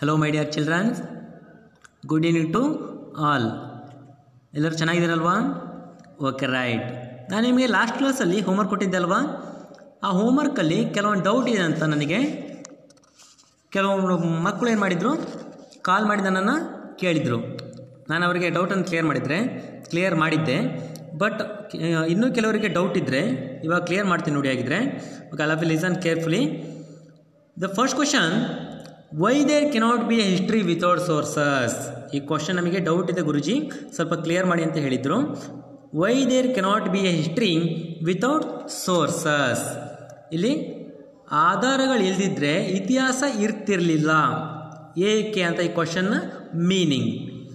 hello my dear childrens good evening to all ಎಲ್ಲರೂ ಚೆನ್ನಾಗಿದ್ದೀರಲ್ವಾ okay right ನಾನು ನಿಮಗೆ ಲಾಸ್ಟ್ ಕ್ಲಾಸಲ್ಲಿ ಹೋಮ್ವರ್ಕ್ ಕೊಟ್ಟಿದ್ದೆ ಅಲ್ವಾ ಆ ಹೋಮ್ವರ್ಕಲ್ಲಿ ಕೆಲವೊಂದು ಡೌಟ್ ಇದೆ ಅಂತ ನನಗೆ ಕೆಲವೊಂದು ಮಕ್ಕಳು ಏನು ಮಾಡಿದರು ಕಾಲ್ ಮಾಡಿ ನನ್ನನ್ನು ಕೇಳಿದರು ನಾನು ಅವರಿಗೆ ಡೌಟನ್ನು ಕ್ಲಿಯರ್ ಮಾಡಿದರೆ ಕ್ಲಿಯರ್ ಮಾಡಿದ್ದೆ ಬಟ್ ಇನ್ನೂ ಕೆಲವರಿಗೆ ಡೌಟ್ ಇದ್ದರೆ ಇವಾಗ ಕ್ಲಿಯರ್ ಮಾಡ್ತೀನಿ ನೋಡಿ ಆಗಿದ್ದರೆ okay I love listen carefully the first question why there cannot be a history without sources ಈ ಕ್ವಶನ್ ನಮಗೆ ಡೌಟ್ ಇದೆ ಗುರುಜಿ ಸ್ವಲ್ಪ ಕ್ಲಿಯರ್ ಮಾಡಿ ಅಂತ ಹೇಳಿದರು why there cannot be a history without sources ಇಲ್ಲಿ ಆಧಾರಗಳು ಇಲ್ದಿದ್ರೆ ಇತಿಹಾಸ ಇರ್ತಿರಲಿಲ್ಲ ಏಕೆ ಅಂತ ಈ ಕ್ವಶನ್ನ meaning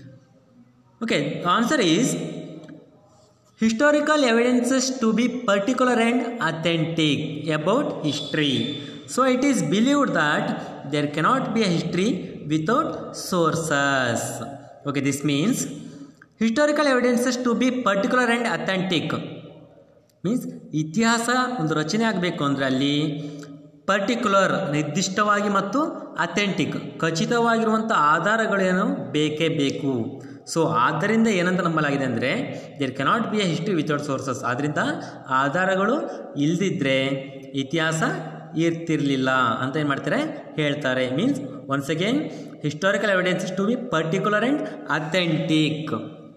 okay answer is historical evidences to be particular and authentic about history so it is believed that there cannot be a history without sources okay this means historical evidences to be particular and authentic means ಇತಿಹಾಸ ಒಂದು ರಚನೆ ಆಗಬೇಕು ಅಂದರೆ ಅಲ್ಲಿ particular ನಿರ್ದಿಷ್ಟವಾಗಿ ಮತ್ತು authentic ಖಚಿತವಾಗಿರುವಂಥ ಆಧಾರಗಳೇನು ಬೇಕೇ ಬೇಕು ಸೊ ಆದ್ದರಿಂದ ಏನಂತ ನಂಬಲಾಗಿದೆ ಅಂದರೆ there cannot be a history without sources ಆದ್ದರಿಂದ ಆಧಾರಗಳು ಇಲ್ದಿದ್ರೆ ಇತಿಹಾಸ ಇರ್ತಿರಲಿಲ್ಲ ಅಂತ ಏನು ಮಾಡ್ತಾರೆ ಹೇಳ್ತಾರೆ means once again historical evidences to be particular and authentic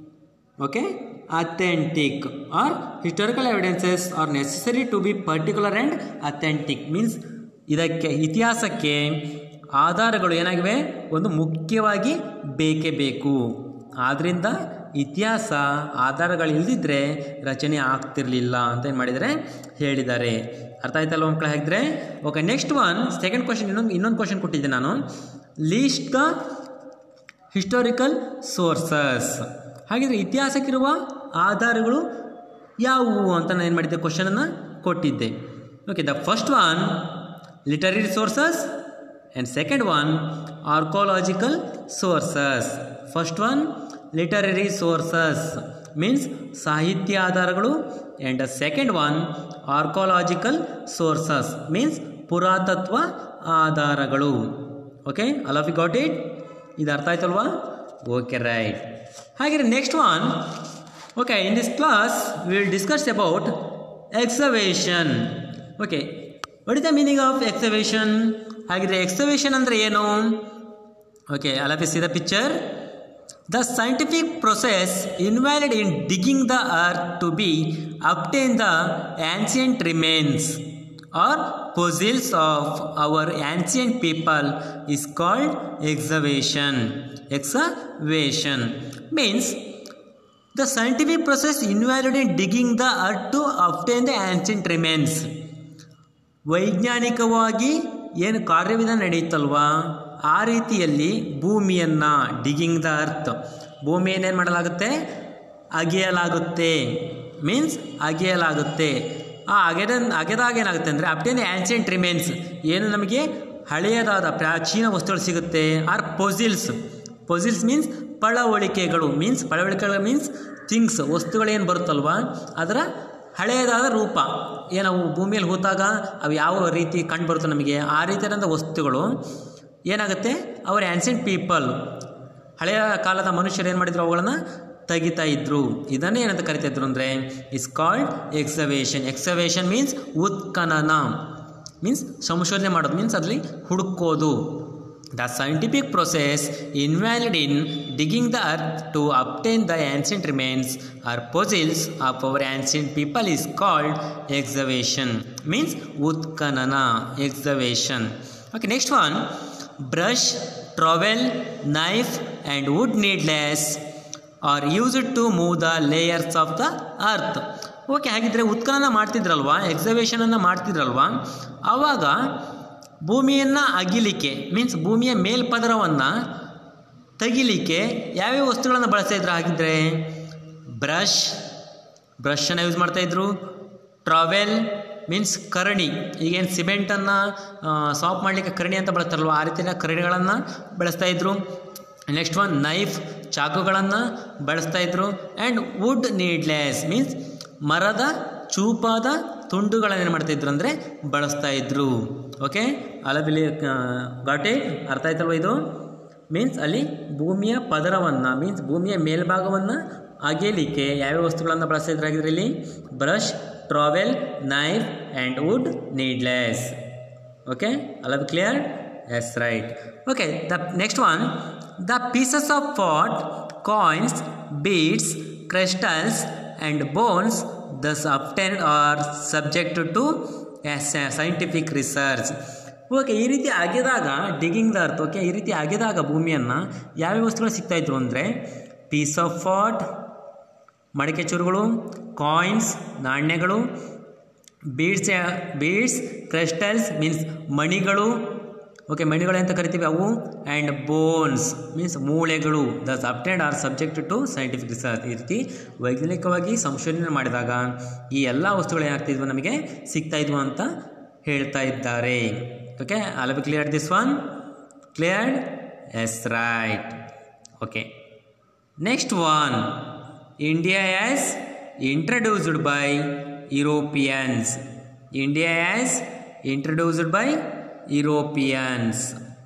okay authentic are historical evidences are necessary to be particular and authentic means ಇದಕ್ಕೆ ಇತಿಹಾಸಕ್ಕೆ ಆಧಾರಗಳು ಏನಾಗಿವೆ ಒಂದು ಮುಖ್ಯವಾಗಿ ಬೇಕೇ ಬೇಕು ಆದ್ದರಿಂದ ಇತಿಹಾಸ ಆಧಾರಗಳು ಇಲ್ದಿದ್ರೆ ರಚನೆ ಆಗ್ತಿರಲಿಲ್ಲ ಅಂತ ಏನು ಮಾಡಿದರೆ ಹೇಳಿದ್ದಾರೆ ಅರ್ಥ ಆಯ್ತಲ್ವ ಮಕ್ಕಳು ಹಾಗಿದ್ರೆ okay next one second question ಇನ್ನೊಂದು ಇನ್ನೊಂದು ಕ್ವಶನ್ ಕೊಟ್ಟಿದ್ದೆ ನಾನು ಲೀಸ್ಟ್ ದ ಹಿಸ್ಟಾರಿಕಲ್ ಸೋರ್ಸಸ್ ಹಾಗಿದ್ರೆ ಇತಿಹಾಸಕ್ಕಿರುವ ಆಧಾರಗಳು ಯಾವುವು ಅಂತ ನಾನು ಏನು ಮಾಡಿದ್ದೆ ಕ್ವಶನನ್ನು ಕೊಟ್ಟಿದ್ದೆ okay the first one literary sources and second one archaeological sources first one literary sources means ಸಾಹಿತ್ಯ ಆಧಾರಗಳು and second one archaeological sources means ಪುರಾತತ್ವ ಆಧಾರಗಳು okay all of you got it ಇದು ಅರ್ಥ ಆಯ್ತಲ್ವಾ ಓಕೆ ರೈಟ್ ಹಾಗೆ next one okay in this class will discuss about excavation okay what is the meaning of excavation ಹಾಗಿದ್ರೆ excavation ಅಂದರೆ ಏನು okay all of see the picture the scientific process invalid in digging the earth to be obtain the ancient remains or fossils of our ancient people is called excavation excavation means the scientific process involved in digging the earth to obtain the ancient remains ವೈಜ್ಞಾನಿಕವಾಗಿ ಏನು ಕಾರ್ಯವಿಧಾನ ನಡೆಯುತ್ತಲ್ವಾ ಆ ರೀತಿಯಲ್ಲಿ ಭೂಮಿಯನ್ನು digging the earth ಭೂಮಿಯನ್ನು ಏನು ಮಾಡಲಾಗುತ್ತೆ ಅಗೆಯಲಾಗುತ್ತೆ means ಅಗೆಯಲಾಗುತ್ತೆ ಆ ಅಗೆದ ಅಗೆದಾಗ ಏನಾಗುತ್ತೆ ಅಂದರೆ ಅಪ್ಟೇನ್ ಆ್ಯನ್ಷಿಯಂಟ್ ರಿಮೇನ್ಸ್ ಏನು ನಮಗೆ ಹಳೆಯದಾದ ಪ್ರಾಚೀನ ವಸ್ತುಗಳು ಸಿಗುತ್ತೆ ಆರ್ ಪೊಸಿಲ್ಸ್ ಪೊಸಿಲ್ಸ್ ಮೀನ್ಸ್ ಪಳವಳಿಕೆಗಳು ಮೀನ್ಸ್ ಪಳವಳಿಕೆಗಳು ಮೀನ್ಸ್ ಥಿಂಗ್ಸ್ ವಸ್ತುಗಳೇನು ಬರುತ್ತಲ್ವ ಅದರ ಹಳೆಯದಾದ ರೂಪ ಏನವು ಭೂಮಿಯಲ್ಲಿ ಹೂತಾಗ ಅವು ಯಾವ ರೀತಿ ಕಂಡು ಬರುತ್ತೆ ನಮಗೆ ಆ ರೀತಿಯಾದಂಥ ವಸ್ತುಗಳು ಏನಾಗುತ್ತೆ ಅವರ ಆ್ಯನ್ಷಿಯಂಟ್ ಪೀಪಲ್ ಹಳೆಯ ಕಾಲದ ಮನುಷ್ಯರು ಏನು ಮಾಡಿದ್ರು ಅವುಗಳನ್ನು ತೆಗಿತಾ ಇದ್ರು ಇದನ್ನೇ ಏನಂತ ಕರಿತಾ ಇದ್ರು ಅಂದರೆ is called excavation excavation means ಉತ್ಖನನ ಮೀನ್ಸ್ ಸಂಶೋಧನೆ ಮಾಡೋದು ಮೀನ್ಸ್ ಅದರಲ್ಲಿ ಹುಡುಕೋದು the scientific process invalid in digging the earth to obtain the ancient remains or fossils of our ancient people is called excavation means ಉತ್ಖನನ excavation okay next one brush trowel knife and wood needles are used to move the layers of the earth okay ಹಾಗಿದ್ರೆ ಉತ್ಖನನ ಮಾಡ್ತಿದ್ರಲ್ವಾ ಎಕ್ಸವೇಷನನ್ನು ಮಾಡ್ತಿದ್ರಲ್ವಾ ಆವಾಗ ಭೂಮಿಯನ್ನು ಅಗಿಲಿಕ್ಕೆ means ಭೂಮಿಯ ಮೇಲ್ಪದರವನ್ನು ತೆಗಿಲಿಕ್ಕೆ ಯಾವ್ಯಾವ ವಸ್ತುಗಳನ್ನು ಬಳಸ್ತಾ ಇದ್ರು ಹಾಗಿದ್ರೆ ಬ್ರಷ್ ಬ್ರಷನ್ನು ಯೂಸ್ ಮಾಡ್ತಾಯಿದ್ರು ಟ್ರಾವೆಲ್ ಮೀನ್ಸ್ ಕರಣಿ ಈಗೇನು ಸಿಮೆಂಟನ್ನು ಸಾಫ್ಟ್ ಮಾಡಲಿಕ್ಕೆ ಕರಣಿ ಅಂತ ಬಳಸ್ತಾರಲ್ವ ಆ ರೀತಿಯ ಕರಣಿಗಳನ್ನು ಬಳಸ್ತಾ ಇದ್ರು ನೆಕ್ಸ್ಟ್ ಒನ್ ನೈಫ್ ಚಾಕುಗಳನ್ನು ಬಳಸ್ತಾ ಇದ್ರು ಆ್ಯಂಡ್ ವುಡ್ ನೀಡ್ಲೆಸ್ ಮೀನ್ಸ್ ಮರದ ಚೂಪಾದ ತುಂಡುಗಳನ್ನು ಏನು ಮಾಡ್ತಾಯಿದ್ರು ಅಂದರೆ ಬಳಸ್ತಾ ಇದ್ರು ಓಕೆ ಅಲಬಿಲಿ ಗಾಟೆ ಅರ್ಥ ಆಯ್ತಲ್ವ ಇದು ಮೀನ್ಸ್ ಅಲ್ಲಿ ಭೂಮಿಯ ಪದರವನ್ನು ಮೀನ್ಸ್ ಭೂಮಿಯ ಮೇಲ್ಭಾಗವನ್ನು ಅಗೆಯಲಿಕ್ಕೆ ಯಾವ್ಯಾವ ವಸ್ತುಗಳನ್ನು ಬಳಸ್ತಿದ್ರಾಗಿದ್ರೆ ಇಲ್ಲಿ brush trowel knife and wood needles okay all clear yes right okay the next one the pieces of pot coins beads crystals and bones thus obtained are subject to scientific research okay ಈ ರೀತಿ ಅಗೆದಾಗ digging the earth okay ಈ ರೀತಿ ಅಗೆದಾಗ ಭೂಮಿಯನ್ನು ಯಾವ್ಯಾವ ವಸ್ತುಗಳು ಸಿಗ್ತಾಯಿದ್ರು ಅಂದರೆ piece of pot ಮಡಿಕೆ ಚೂರುಗಳು ಕಾಯಿನ್ಸ್ ನಾಣ್ಯಗಳು ಬೀಡ್ಸ್ ಬೀಡ್ಸ್ ಕ್ರಿಸ್ಟಲ್ಸ್ ಮೀನ್ಸ್ ಮಣಿಗಳು ಓಕೆ ಮಣಿಗಳು ಅಂತ ಕರಿತೀವಿ ಅವು ಆ್ಯಂಡ್ ಬೋನ್ಸ್ ಮೀನ್ಸ್ ಮೂಳೆಗಳು thus obtained are subject to scientific research ಈ ರೀತಿ ವೈಜ್ಞಾನಿಕವಾಗಿ ಸಂಶೋಧನೆ ಮಾಡಿದಾಗ ಈ ಎಲ್ಲ ವಸ್ತುಗಳು ಏನಾಗ್ತಿದ್ವು ನಮಗೆ ಸಿಗ್ತಾ ಇದ್ವು ಅಂತ ಹೇಳ್ತಾ ಇದ್ದಾರೆ okay all be clear this one cleared yes right okay next one India as introduced by Europeans India as introduced by Europeans